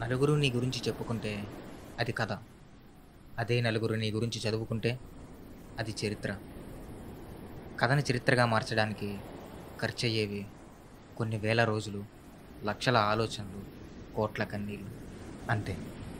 నలుగురు నీ గురించి చెప్పుకుంటే అది కథ అదే నలుగురు నీ గురించి చదువుకుంటే అది చరిత్ర కథని చరిత్రగా మార్చడానికి ఖర్చు అయ్యేవి కొన్ని వేల రోజులు లక్షల ఆలోచనలు కోట్ల కన్నీళ్ళు అంతే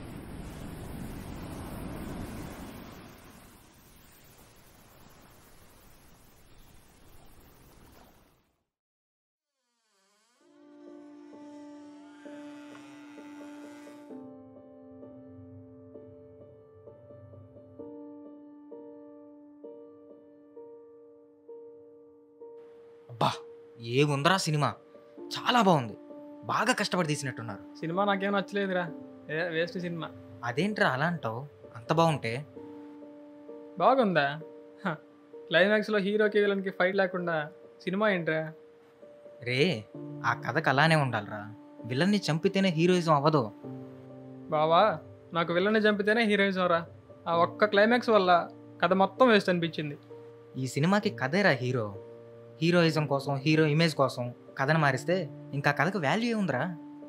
అబ్బా ఏముందరా సినిమా చాలా బాగుంది బాగా కష్టపడి తీసినట్టున్నారు సినిమా నాకేం నచ్చలేదురా ఏ వేస్ట్ సినిమా అదేంట్రా అలా అంటావు అంత బాగుంటే బాగుందా హ, క్లైమాక్స్లో హీరోకి విలన్కి ఫైట్ లేకుండా సినిమా ఏంట్రా రే ఆ కథకు అలానే ఉండాలిరా విలన్ని చంపితేనే హీరోయిజం అవ్వదు బావా నాకు విలన్ని చంపితేనే హీరోయిజం రా ఆ ఒక్క క్లైమాక్స్ వల్ల కథ మొత్తం వేస్ట్ అనిపించింది ఈ సినిమాకి కథేరా హీరో హీరోయిజం కోసం హీరో ఇమేజ్ కోసం కథను మారిస్తే ఇంకా కథకు వాల్యూ ఏముందిరా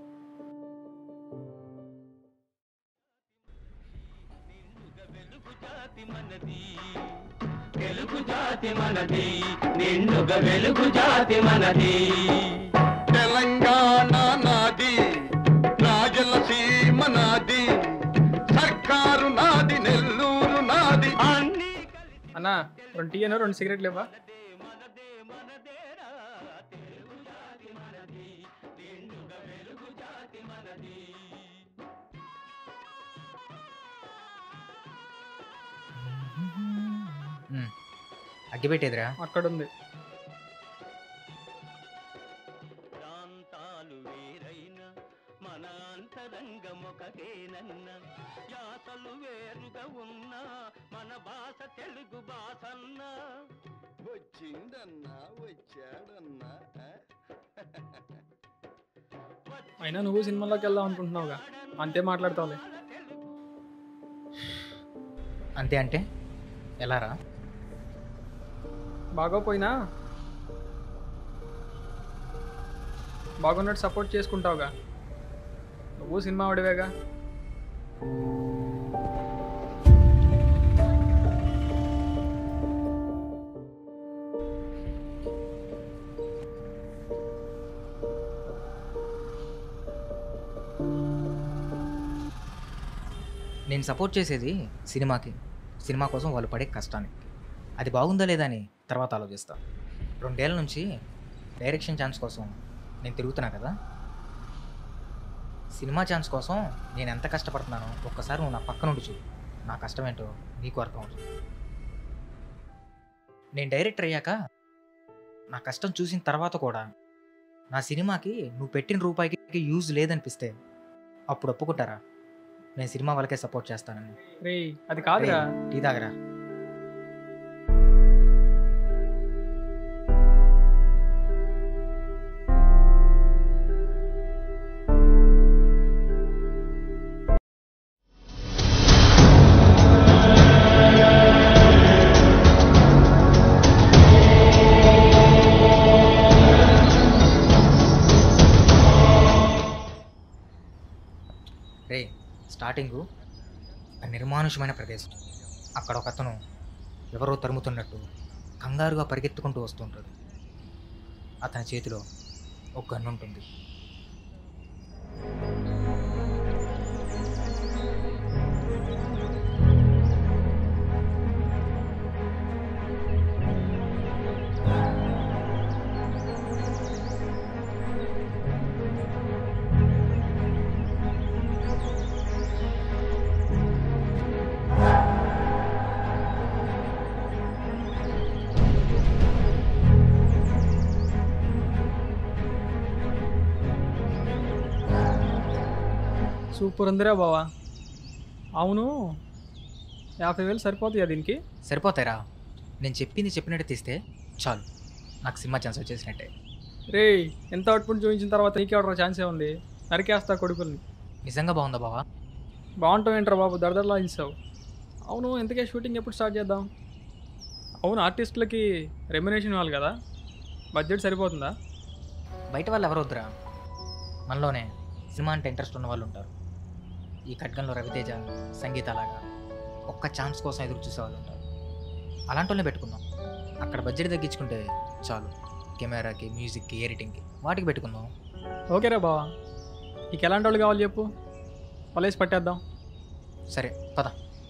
తెలుగు జాతి మనది నిండుగా వెలుగు జాతి మనది తెలంగాణ నాది రాజలసీమ నాది సర్కారు నాది నెల్లూరు నాది అన్ని అన్నా రెండు టీ అన్న రెండు సిగరెట్లు ఇవ్వా మనదే మనదేరా తెలుగు జాతి మనది నిండుగా వెలుగు జాతి మనది ఉమ్, అగ్గిపెట్టేదిరా అక్కడుంది ప్రాంతాలు వేరైన మన అంతరంగమొకటేనన్న యాసలు వేరుగా ఉన్నా మన భాష తెలుగు భాషన్నా వచ్చిందన్నా వచ్చాడన్నా ఆ? అయినా నువ్వు సినిమాలోకి వెళ్దాం అనుకుంటున్నావుగా అంతే మాట్లాడతావులే అంతే అంటే ఎలారా బాగోపోయినా బాగున్నట్టు సపోర్ట్ చేసుకుంటావుగా నువ్వు సినిమా ఆడివేగా నేను సపోర్ట్ చేసేది సినిమాకి సినిమా కోసం వాళ్ళు పడే కష్టానికి అది బాగుందా లేదా అని తర్వాత ఆలోచిస్తా రెండేళ్ల నుంచి డైరెక్షన్ ఛాన్స్ కోసం నేను తిరుగుతున్నా కదా సినిమా ఛాన్స్ కోసం నేను ఎంత కష్టపడుతున్నానో ఒక్కసారి నువ్వు నా పక్క నుండి చూడు నా కష్టం ఏంటో నీకు అర్థం అవుతుంది నేను డైరెక్టర్ అయ్యాక నా కష్టం చూసిన తర్వాత కూడా నా సినిమాకి నువ్వు పెట్టిన రూపాయికి యూజ్ లేదనిపిస్తే అప్పుడు ఒప్పుకుంటారా నేను సినిమా వాళ్ళకే సపోర్ట్ చేస్తానని రే అది కాదురా రేయ్, టీ తాగరా రే స్టార్టింగు ఒక నిర్మానుషమైన ప్రదేశం అక్కడ ఒక అతను ఎవరో తరుముతున్నట్టు కంగారుగా పరిగెత్తుకుంటూ వస్తుంటాడు అతని చేతిలో ఒక గన్ను ఉంటుంది సూపర్ ఉందిరా బావా అవును యాభై వేలు సరిపోతాయా దీనికి సరిపోతాయిరా నేను చెప్పింది చెప్పినట్టు తీస్తే చాలు నాకు సినిమా ఛాన్స్ వచ్చేసినట్టే రే ఎంత అవుట్పుట్ చూపించిన తర్వాత నీకే ఆర్డర్ ఛాన్సే ఉంది నరికేస్తా కొడుకుల్ని నిజంగా బాగుందా బావా బాగుంటావు ఏంట్రా బాబు దడదడలా ఇస్తావు అవును ఎంతకే షూటింగ్ ఎప్పుడు స్టార్ట్ చేద్దాం అవును ఆర్టిస్టులకి రెమ్యునేషన్ ఇవ్వాలి కదా బడ్జెట్ సరిపోతుందా బయట వాళ్ళు ఎవరు వద్దురా మనలోనే సినిమా అంటే ఇంట్రెస్ట్ ఉన్న వాళ్ళు ఉంటారు ఈ ఖడ్గంలో రవితేజ సంగీత లాగా ఒక్క ఛాన్స్ కోసం ఎదురు చూసే వాళ్ళు ఉంటారు అలాంటి వాళ్ళని పెట్టుకుందాం అక్కడ బడ్జెట్ తగ్గించుకుంటే చాలు కెమెరాకి మ్యూజిక్కి ఎడిటింగ్కి వాటికి పెట్టుకుందాం ఓకేరా బావా నీకు ఎలాంటి వాళ్ళు కావాలి చెప్పు కాలేజ్ పట్టేద్దాం సరే పద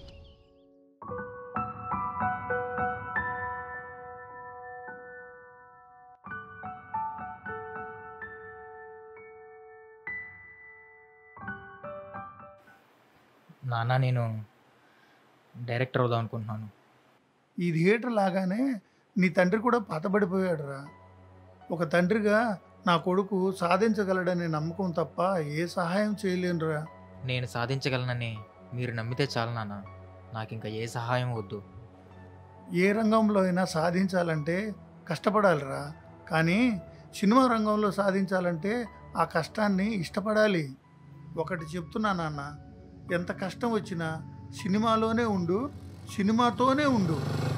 నాన్న నేను డైరెక్టర్ అవుదాం అనుకుంటున్నాను ఈ థియేటర్ లాగానే నీ తండ్రి కూడా పాతబడిపోయాడురా ఒక తండ్రిగా నా కొడుకు సాధించగలడనే నమ్మకం తప్ప ఏ సహాయం చేయలేనురా నేను సాధించగలనని మీరు నమ్మితే చాలు నాన్న నాకు ఇంకా ఏ సహాయం వద్దు ఏ రంగంలో అయినా సాధించాలంటే కష్టపడాలిరా కానీ సినిమా రంగంలో సాధించాలంటే ఆ కష్టాన్ని ఇష్టపడాలి ఒకటి చెప్తున్నా నాన్న ఎంత కష్టం వచ్చినా సినిమాలోనే ఉండు సినిమాతోనే ఉండు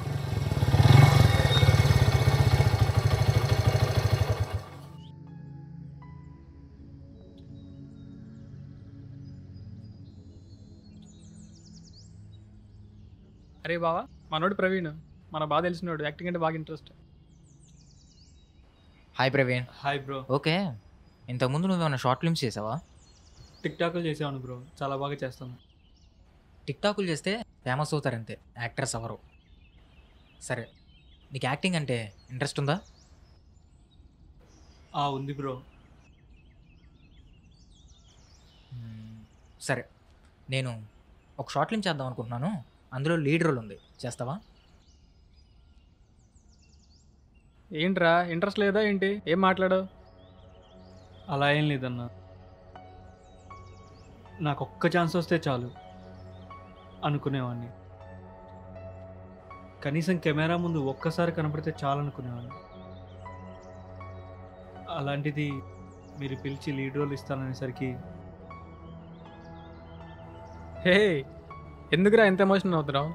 అరే బావా మనోడు ప్రవీణ్ మన బాగా తెలిసినోడు యాక్టింగ్ అంటే బాగా interest hi Praveen hi bro okay ఇంతకుముందు నువ్వేమైనా షార్ట్ ఫిల్మ్స్ చేసావా టిక్ టాక్లు చేసాను బ్రో చాలా బాగా చేస్తాను టిక్ టాకులు చేస్తే ఫేమస్ అవుతారు అంతే యాక్టర్స్ ఎవరు సరే నీకు యాక్టింగ్ అంటే ఇంట్రెస్ట్ ఉందా ఆ ఉంది బ్రో మ్మ్, సరే నేను ఒక షార్ట్ ఫిల్మ్ చేద్దాం అనుకుంటున్నాను అందులో లీడ్ రోల్ ఉంది చేస్తావా ఏంట్రా ఇంట్రెస్ట్ లేదా ఏంటి ఏం మాట్లాడావు అలా ఏం లేదన్న నాకు ఒక్క ఛాన్స్ వస్తే చాలు అనుకునేవాడిని కనీసం కెమెరా ముందు ఒక్కసారి కనపడితే చాలు అనుకునేవాడిని అలాంటిది మీరు పిలిచి లీడ్ రోల్ ఇస్తాననేసరికి హే ఎందుకురా ఎంత ఎమోషన్ అవుతున్నావు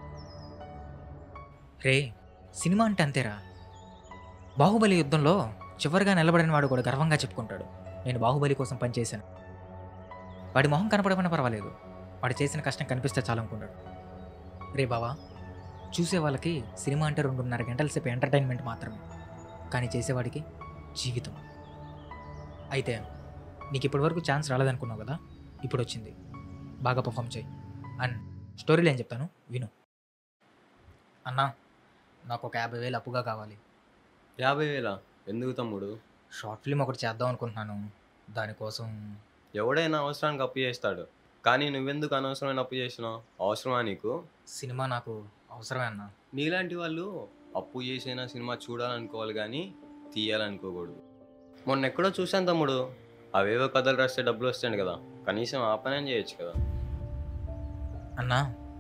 రే సినిమా అంటే అంతేరా బాహుబలి యుద్ధంలో చివరిగా నిలబడిన వాడు కూడా గర్వంగా చెప్పుకుంటాడు నేను బాహుబలి కోసం పనిచేశాను వాడి మొహం కనపడమని పర్వాలేదు వాడు చేసిన కష్టం కనిపిస్తే చాలు అనుకుంటాడు రే బావా చూసే వాళ్ళకి సినిమా అంటే రెండున్నర గంటల సేపు ఎంటర్టైన్మెంట్ మాత్రమే కానీ చేసేవాడికి జీవితం అయితే నీకు ఇప్పటివరకు ఛాన్స్ రాలేదనుకున్నావు కదా ఇప్పుడు వచ్చింది బాగా పర్ఫామ్ చేయి అండ్ స్టోరీలో ఏం చెప్తాను విను అన్నా నాకు ఒక యాభై వేలు అప్పుగా కావాలి యాభై వేల ఎందుకు తమ్ముడు షార్ట్ ఫిల్మ్ ఒకటి చేద్దాం అనుకుంటున్నాను దానికోసం ఎవడైనా అవసరానికి అప్పు చేస్తాడు కానీ నువ్వెందుకు అనవసరమైన అప్పు చేసినావు అవసరమా నీకు సినిమా నాకు అవసరమే అన్న నీలాంటి వాళ్ళు అప్పు చేసైనా సినిమా చూడాలనుకోవాలి కానీ తీయాలనుకోకూడదు మొన్న ఎక్కడో చూశాను తమ్ముడు అవేవో కథలు రాస్తే డబ్బులు వస్తాయి కదా కనీసం ఆ పని చేయొచ్చు కదా అన్నా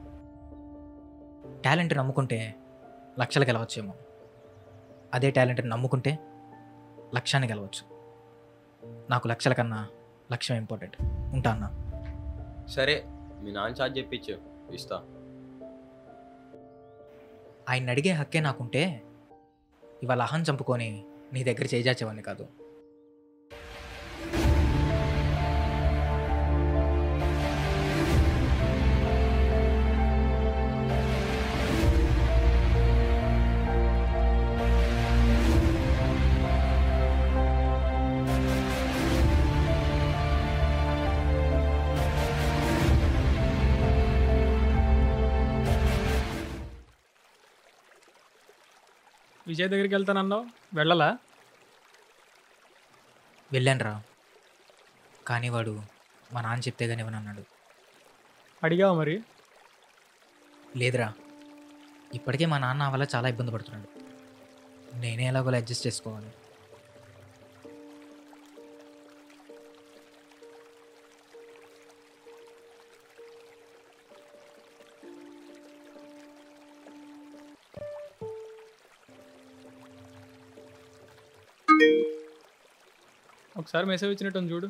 టాలెంట్ నమ్ముకుంటే లక్షలు గెలవచ్చేమో అదే టాలెంట్ని నమ్ముకుంటే లక్ష్యాన్ని గెలవచ్చు నాకు లక్షల కన్నా లక్ష్యం ఇంపార్టెంట్ ఉంటా అన్నా సరే మీ నాన్న చార్జ్ చెప్పించు ఇస్తా ఆయన అడిగే హక్కే నాకుంటే ఇవాళ అహం చంపుకొని నీ దగ్గర చేజాచేవాడిని కాదు విజయ్ దగ్గరికి వెళ్తానన్నావు వెళ్ళలా వెళ్ళానురా కానీ వాడు మా నాన్న చెప్తే కానీ అన్నాడు అడిగావు మరి లేదురా ఇప్పటికే మా నాన్న ఆ వల్ల చాలా ఇబ్బంది పడుతున్నాడు నేనే ఎలాగోలా అడ్జస్ట్ చేసుకోవాలి ఒకసారి మెసేజ్ వచ్చినట్టు చూడు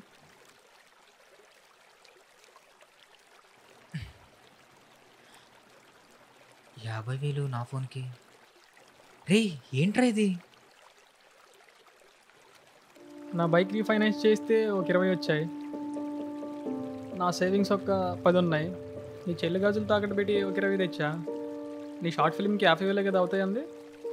యాభై వేలు నా ఫోన్కి రే ఏంట్రా ఇది నా బైక్ రీఫైనాన్స్ చేస్తే ఒక ఇరవై వచ్చాయి నా సేవింగ్స్ ఒక పది ఉన్నాయి నీ చెల్లి గాజులు తాకట్టు పెట్టి ఒక ఇరవై తెచ్చా నీ షార్ట్ ఫిల్మ్కి యాభై వేలే కదా అవుతాయండి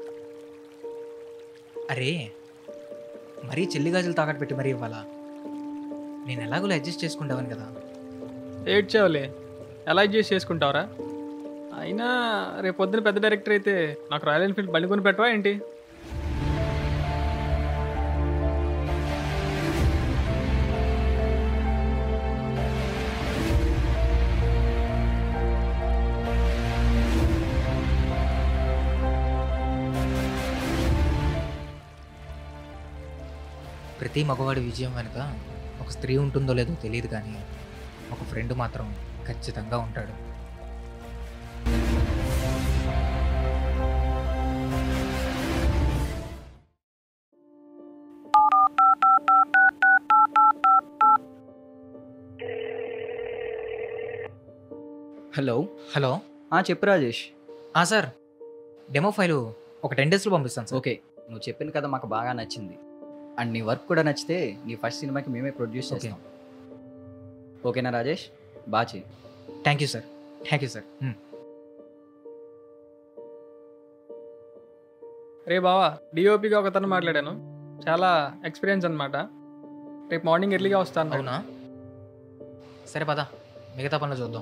అరే మరీ చెల్లి గాజులు తాకట్టు పెట్టి మరీ ఇవ్వాలా నేను ఎలాగోలా అడ్జస్ట్ చేసుకుంటావని కదా ఏడ్చావులే ఎలా అడ్జస్ట్ చేసుకుంటావురా అయినా రేపు పొద్దున పెద్ద డైరెక్టర్ అయితే నాకు రాయల్ ఎన్ఫీల్డ్ బండి కొని పెట్టవా ఏంటి ప్రతి మగవాడి విజయం వెనుక ఒక స్త్రీ ఉంటుందో లేదో తెలియదు కానీ ఒక ఫ్రెండ్ మాత్రం ఖచ్చితంగా ఉంటాడు హలో హలో ఆ, చెప్పు రాజేష్ ఆ సార్ డెమో ఫైలు ఒక టెన్ డేస్లో పంపిస్తాను సార్ ఓకే నువ్వు చెప్పిన కథ మాకు బాగా నచ్చింది అండ్ నీ వర్క్ కూడా నచ్చితే నీ ఫస్ట్ సినిమాకి మేమే ప్రొడ్యూస్ ఓకే. చేస్తాం ఓకేనా Rajesh Bachi thank you sir thank you sir రే బావా డిఓపిగా ఒకతను మాట్లాడాను చాలా ఎక్స్పీరియన్స్ అనమాట రేపు మార్నింగ్ ఎర్లీగా వస్తాను అవునా సరే పద మిగతా పనులు చూద్దాం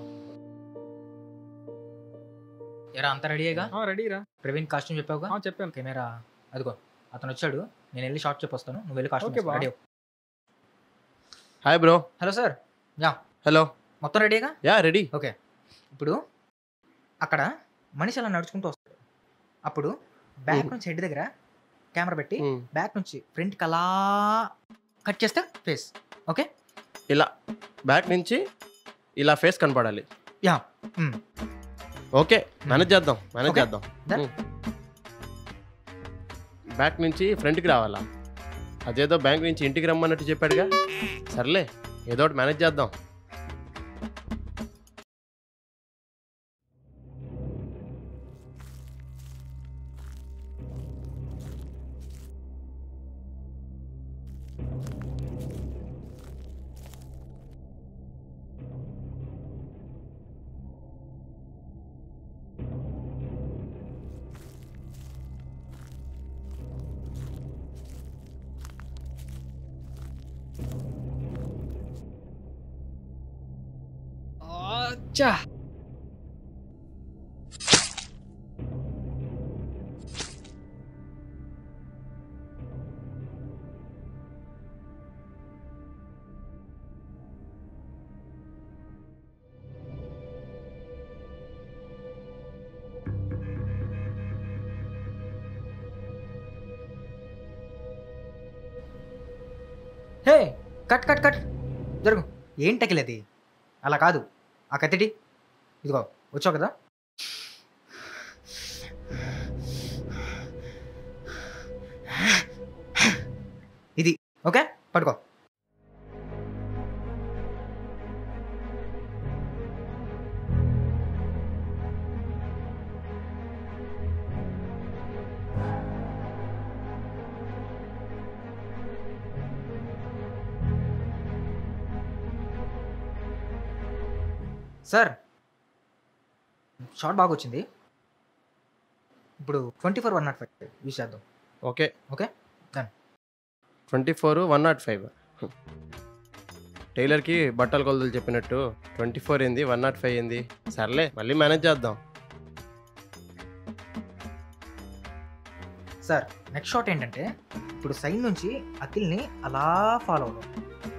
ఎరా అంతా రెడీగా రెడీరా ప్రవీణ్ కాస్ట్యూమ్ చెప్పావుగా చెప్పాను కెమెరా అదిగో అతను వచ్చాడు నేను వెళ్ళి షార్ట్ చెప్పొస్తాను నువ్వు వెళ్ళి ఓకే కాస్ట్యూమ్ బా. Ready hi bro hello sir ya hello మొత్తం రెడీగా యా రెడీ ఓకే ఇప్పుడు అక్కడ మనిషి అలా నడుచుకుంటూ వస్తాడు అప్పుడు బ్యాక్ Mhm. నుంచి హెడ్ దగ్గర కెమెరా పెట్టి మ్మ్. బ్యాక్ నుంచి ఫ్రంట్కి అలా కట్ చేస్తే ఫేస్ ఓకే ఇలా బ్యాక్ నుంచి ఇలా ఫేస్ కనపడాలి యా ఓకే మేనేజ్ చేద్దాం మేనేజ్ Okay. చేద్దాం Done. బ్యాక్ నుంచి ఫ్రంట్కి రావాలా అదేదో బ్యాంక్ నుంచి ఇంటికి రమ్మన్నట్టు చెప్పాడుగా సర్లే ఏదో ఒకటి మేనేజ్ చేద్దాం అచ్చా హే కట్ కట్ కట్ జరుగు ఏం టకిలది అలా కాదు ఆ కత్తిటి ఇదిగో వచ్చావు కదా ఇది ఓకే పట్టుకో సార్ షార్ట్ బాగా వచ్చింది ఇప్పుడు twenty four one nought five use చేద్దాం okay okay Done. Twenty four one nought five టైలర్కి బట్టల కొలతలు చెప్పినట్టు ట్వంటీ ఫోర్ ఏంది వన్ నాట్ ఫైవ్ ఏంది సర్లే మళ్ళీ మేనేజ్ చేద్దాం సార్ నెక్స్ట్ షాట్ ఏంటంటే ఇప్పుడు సైడ్ నుంచి అఖిల్ని అలా ఫాలో అవ్వడం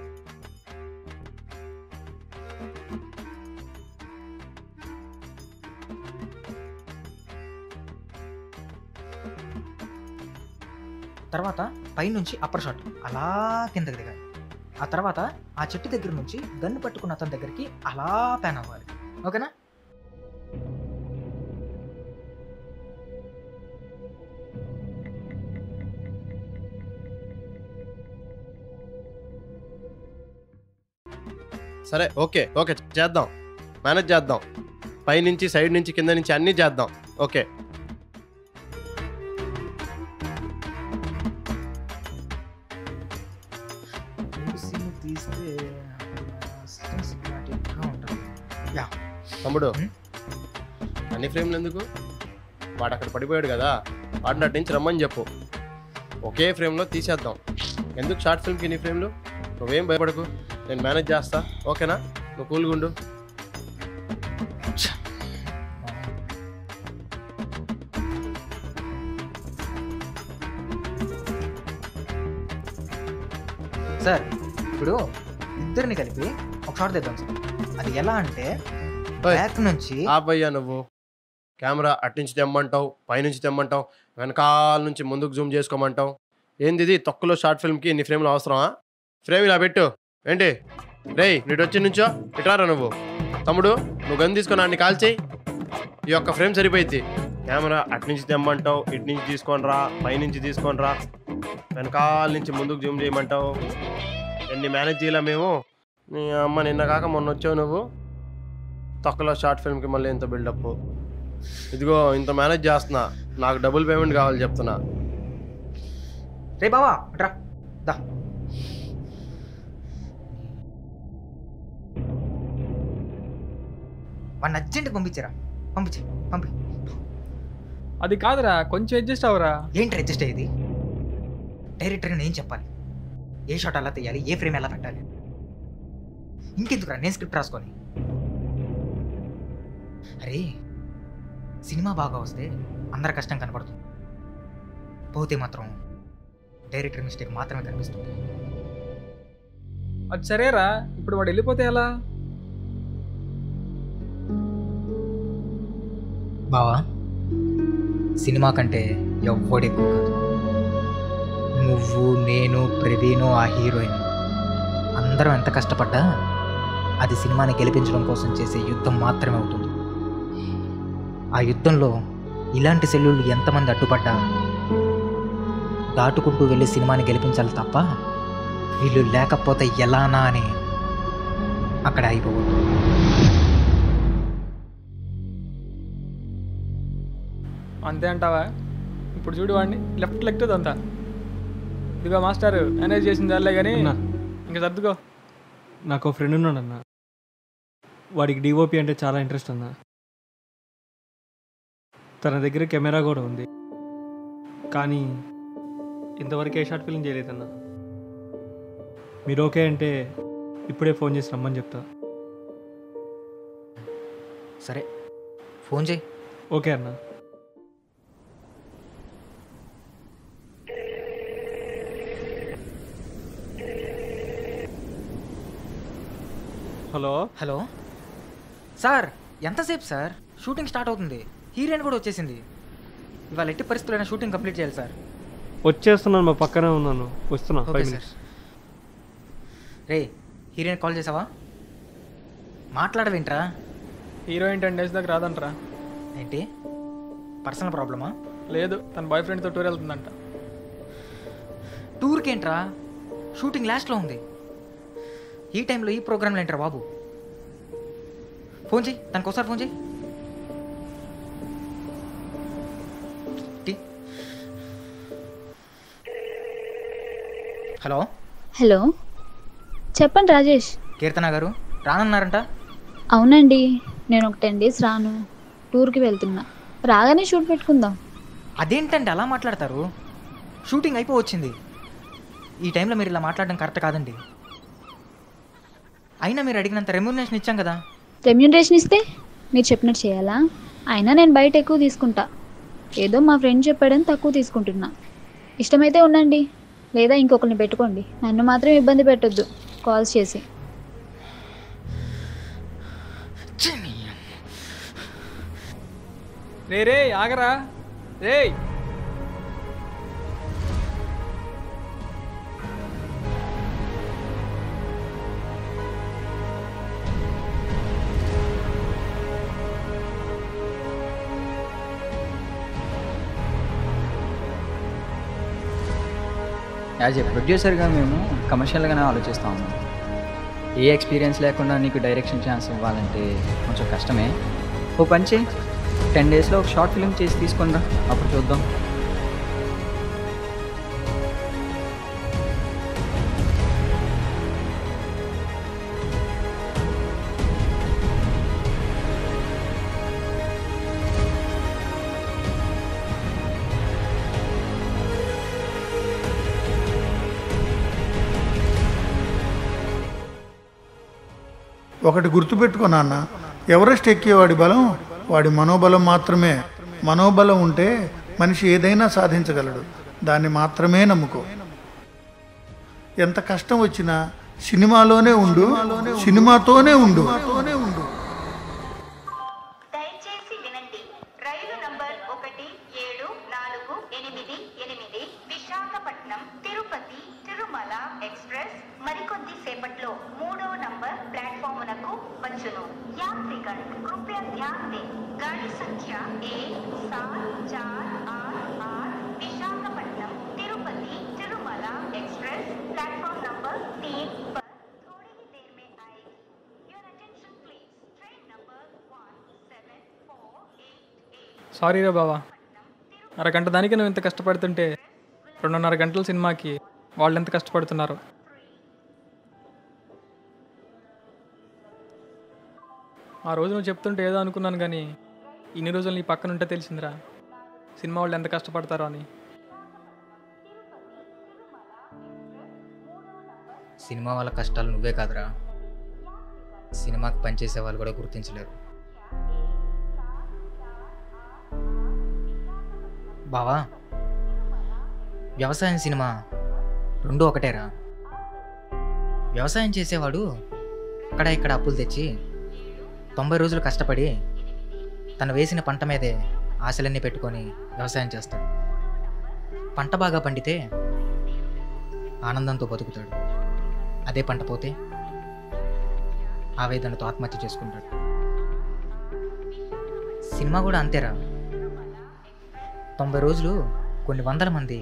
తర్వాత పైనుంచి అప్పర్ షాట్ అలా కిందకి దిగాలి ఆ తర్వాత ఆ చెట్టు దగ్గర నుంచి గన్ను పట్టుకున్న అతని దగ్గరికి అలా ప్యాన్ అవ్వాలి ఓకేనా సరే ఓకే ఓకే చేద్దాం మేనేజ్ చేద్దాం పైనుంచి సైడ్ నుంచి కింద నుంచి అన్నీ చేద్దాం ఓకే తీస్తే ఫస్ట్ సినిమాటిక్గా ఉంటుంది యా తమ్ముడు హ్మ్? అన్ని ఫ్రేమ్లు ఎందుకు వాడు అక్కడ పడిపోయాడు కదా వాడిని అటు నుంచి రమ్మని చెప్పు ఒకే ఫ్రేమ్లో తీసేద్దాం ఎందుకు షార్ట్ ఫిల్మ్కి ఇన్ని ఫ్రేమ్లు నువ్వేం భయపడకు నేను మేనేజ్ చేస్తా ఓకేనా నువ్వు కూల్గా ఉండు సార్ ఇప్పుడు ఇద్దరిని కలిపి ఒక షాట్ తెద్దాం సార్ అది ఎలా అంటే ఓయ్. బ్యాక్ నుంచి ఆపయ్యా నువ్వు కెమెరా అట్నుంచి తెమ్మంటావు పైనుంచి తెమ్మంటావు వెనకాల నుంచి ముందుకు జూమ్ చేసుకోమంటావు ఏంది ఇది తొక్కలో షార్ట్ ఫిల్మ్కి ఇన్ని ఫ్రేమ్లు అవసరమా ఫ్రేమ్ ఇలా పెట్టు ఏంటి రేయ్ నీటి వచ్చి నుంచో ఇటారా నువ్వు తమ్ముడు నువ్వు గన్ తీసుకొని అన్ని కాల్చేయి ఈ యొక్క ఫ్రేమ్ సరిపోయింది కెమెరా అట్నుంచి తెమ్మంటావు ఇటు నుంచి తీసుకొని రా పైనుంచి తీసుకొని రా వెనకాల నుంచి ముందుకు జూమ్ చేయమంటావు ఎన్ని మేనేజ్ చేయలే మేము నీ అమ్మ నిన్న కాక మొన్న వచ్చావు నువ్వు తొక్కలో షార్ట్ ఫిల్మ్కి మళ్ళీ ఇంత బిల్డప్ ఇదిగో ఇంత మేనేజ్ చేస్తున్నా నాకు డబుల్ పేమెంట్ కావాలి చెప్తున్నా రే బావా రా దా వాడిని అర్జెంట్గా పంపించరా పంపించే పంపి అది కాదురా కొంచెం అడ్జస్ట్ అవరా ఏంటి అడ్జస్ట్ అయ్యేది డైరెక్టర్గా నేను చెప్పాలి ఏ షాట్ ఎలా తీయాలి ఏ ఫ్రేమ్ ఎలా పెట్టాలి ఇంకెందుకురా నేను స్క్రిప్ట్ రాసుకొని అరే సినిమా బాగా వస్తే అందరి కష్టం కనపడుతుంది పోతే మాత్రం డైరెక్టర్ మిస్టేక్ మాత్రమే కనిపిస్తుంది అది సరేరా ఇప్పుడు వాడు వెళ్ళిపోతే ఎలా బావా సినిమా కంటే ఎవ్వడు ఎక్కువ కాదు నువ్వు నేను ప్రవీణు ఆ హీరోయిన్ అందరం ఎంత కష్టపడ్డా అది సినిమాని గెలిపించడం కోసం చేసే యుద్ధం మాత్రమే అవుతుంది ఆ యుద్ధంలో ఇలాంటి సెల్లులు ఎంతమంది అడ్డుపడ్డా దాటుకుంటూ వెళ్ళి సినిమాని గెలిపించాలి తప్ప వీళ్ళు లేకపోతే ఎలానా అని అక్కడ అయిపోకూడదు అంతే అంటావా ఇప్పుడు చూడు వాడిని లెఫ్ట్ లెఫ్ట్ అంతా ఇదిగో మాస్టర్ మేనేజ్ చేసింది వాళ్ళే కానీ అన్నా. ఇంకా సర్దుకో నాకు ఫ్రెండ్ ఉన్నాడు అన్న వాడికి డిఓపి అంటే చాలా ఇంట్రెస్ట్ అన్న తన దగ్గర కెమెరా కూడా ఉంది కానీ ఇంతవరకు ఏ షార్ట్ ఫిల్మ్ చేయలేదన్న మీరు ఓకే అంటే ఇప్పుడే ఫోన్ చేసి రమ్మని చెప్తా సరే ఫోన్ చేయి ఓకే అన్న హలో హలో సార్ ఎంతసేపు సార్ షూటింగ్ స్టార్ట్ అవుతుంది హీరోయిన్ కూడా వచ్చేసింది ఇవాళ ఎట్టి పరిస్థితులైనా షూటింగ్ కంప్లీట్ చేయాలి సార్ వచ్చేస్తున్నాను మా పక్కనే ఉన్నాను వస్తున్నా ఓకే ఫైవ్ సార్ మినిట్స్ రే హీరోయిన్ కాల్ చేసావా మాట్లాడవేంట్రా హీరోయిన్ టెన్ డేస్ దాకా రాదంటరా ఏంటి పర్సనల్ ప్రాబ్లమా లేదు తన బాయ్ ఫ్రెండ్తో టూర్ వెళ్తుందంట టూర్కి ఏంట్రా షూటింగ్ లాస్ట్లో ఉంది ఈ టైంలో ఈ ప్రోగ్రాంలో ఏంట్రా బాబు ఫోన్ చేయి తనకు ఒకసారి ఫోన్ చేయి టి- హలో హలో చెప్పండి రాజేష్ కీర్తన గారు రానన్నారంట అవునండి నేను ఒక టెన్ డేస్ రాను టూర్కి వెళ్తున్నా రాగానే షూట్ పెట్టుకుందాం అదేంటండి అలా మాట్లాడతారు షూటింగ్ అయిపోవచ్చింది ఈ టైంలో మీరు ఇలా మాట్లాడడం కరెక్ట్ కాదండి అయినా మీరు అడిగినంత రెమ్యూనేషన్ ఇచ్చాం కదా రెమ్యూనరేషన్ ఇస్తే మీరు చెప్పినట్టు చేయాలా అయినా నేను బయట ఎక్కువ తీసుకుంటా ఏదో మా ఫ్రెండ్ చెప్పాడని తక్కువ తీసుకుంటున్నా ఇష్టమైతే ఉండండి లేదా ఇంకొకరిని పెట్టుకోండి నన్ను మాత్రం ఇబ్బంది పెట్టొద్దు కాల్స్ చేసి రే రే ఆగరా రే యాజ్ ఏ ప్రొడ్యూసర్గా మేము కమర్షియల్గానే ఆలోచిస్తా ఉన్నాం ఏ ఎక్స్పీరియన్స్ లేకుండా నీకు డైరెక్షన్ ఛాన్స్ ఇవ్వాలంటే కొంచెం కష్టమే ఓ పని చేయి టెన్ డేస్లో ఒక షార్ట్ ఫిల్మ్ చేసి తీసుకొని రా అప్పుడు చూద్దాం ఒకటి గుర్తుపెట్టుకో నాన్న ఎవరెస్ట్ ఎక్కేవాడి బలం వాడి మనోబలం మాత్రమే మనోబలం ఉంటే మనిషి ఏదైనా సాధించగలడు దాన్ని మాత్రమే నమ్ముకో ఎంత కష్టం వచ్చినా సినిమాలోనే ఉండు సినిమాతోనే ఉండు దయచేసి వినండి రైలు నంబర్ ఒకటి ఏడు నాలుగు ఎనిమిది ఎనిమిది విశాఖపట్నం తిరుపతి తిరుమల ఎక్స్ప్రెస్ మరికొద్ది సేపట్లో మూడో నంబర్ ప్లాట్ఫామునకు వచ్చును యాత్రికన్ కృపయ ధ్యాన్ దే गाड़ी संख्या एक सात चार आठ आठ Visakhapatnam Tirupati Tirumala express platform number तीन पर थोड़ी ही देर में आएगी your attention please train number one seven four eight eight sorry రా బావా అరగంట దానికి నువ్వు ఇంత కష్టపడుతుంటే రెండున్నర గంటల సినిమాకి వాళ్ళు ఎంత కష్టపడుతున్నారు ఆ రోజు నువ్వు చెప్తుంటే ఏదో అనుకున్నాను కానీ ఇన్ని రోజులు నీ పక్కన ఉంటే తెలిసిందిరా సినిమా వాళ్ళు ఎంత కష్టపడతారో అని సినిమా వాళ్ళ కష్టాలు నువ్వే కాదురా సినిమాకి పనిచేసే వాళ్ళు కూడా గుర్తించలేరు బావా వ్యవసాయం సినిమా రెండు ఒకటేరా వ్యవసాయం చేసేవాడు అక్కడ ఇక్కడ అప్పులు తెచ్చి తొంభై రోజులు కష్టపడి తను వేసిన పంట మీదే ఆశలన్నీ పెట్టుకొని వ్యవసాయం చేస్తాడు పంట బాగా పండితే ఆనందంతో బతుకుతాడు అదే పంట పోతే ఆవేదనతో ఆత్మహత్య చేసుకుంటాడు సినిమా కూడా అంతేరా తొంభై రోజులు కొన్ని వందల మంది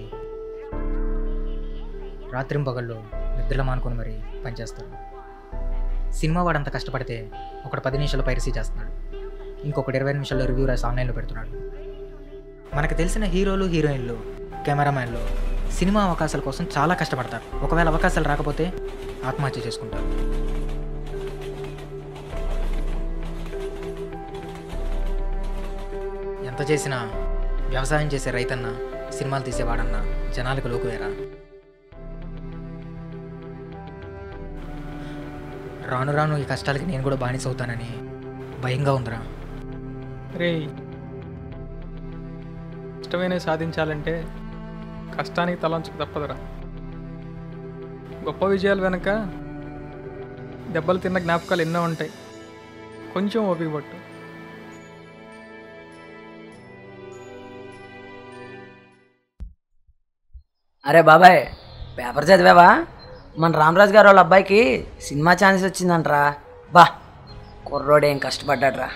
రాత్రింపగళ్ళు నిద్రలు మానుకొని మరి పనిచేస్తారు సినిమా వాడు అంత కష్టపడితే ఒకడు పది నిమిషాలు పైరసీ చేస్తున్నాడు ఇంకొకటి ఇరవై నిమిషాల్లో రివ్యూ రాసి ఆన్లైన్లో పెడుతున్నాడు మనకు తెలిసిన హీరోలు హీరోయిన్లు కెమెరామ్యాన్లు సినిమా అవకాశాల కోసం చాలా కష్టపడతారు ఒకవేళ అవకాశాలు రాకపోతే ఆత్మహత్య చేసుకుంటారు ఎంత చేసినా వ్యవసాయం చేసే రైతన్న సినిమాలు తీసేవాడన్నా జనాలకు లోకువేరా రాను రాను ఈ కష్టాలకి నేను కూడా బానిస అవుతానని భయంగా ఉందిరా రే ఇష్టమైనవి సాధించాలంటే కష్టానికి తలంచుకు తప్పదురా గొప్ప విజయాలు వెనక దెబ్బలు తిన్న జ్ఞాపకాలు ఎన్నో ఉంటాయి కొంచెం ఓపిక పట్టు అరే బాబాయ్ పేపర్ చదివావా మన రామరాజు గారు వాళ్ళ అబ్బాయికి సినిమా ఛాన్స్ వచ్చిందంట్రా బా కుర్రోడు ఏం కష్టపడ్డాడ్రా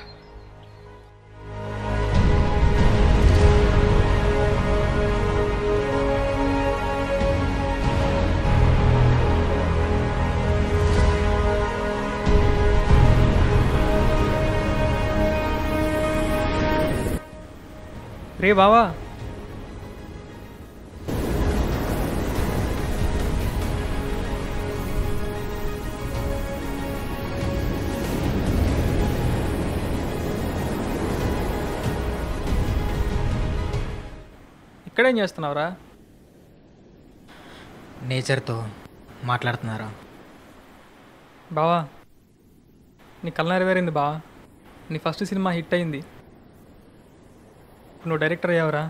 రే బావా ఇక్కడేం చేస్తున్నావురా నేచర్తో మాట్లాడుతున్నారా బావా నీ కళ్ళ నెరవేరింది బావా నీ ఫస్ట్ సినిమా హిట్ అయింది ఇప్పుడు నువ్వు డైరెక్టర్ అయ్యావురా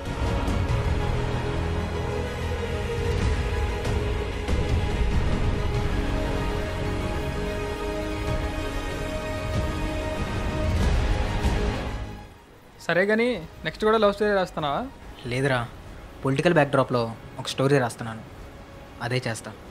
సరే కానీ నెక్స్ట్ కూడా లవ్ స్టోరీ రాస్తున్నావా లేదురా పొలిటికల్ బ్యాక్డ్రాప్లో ఒక స్టోరీ రాస్తున్నాను అదే చేస్తా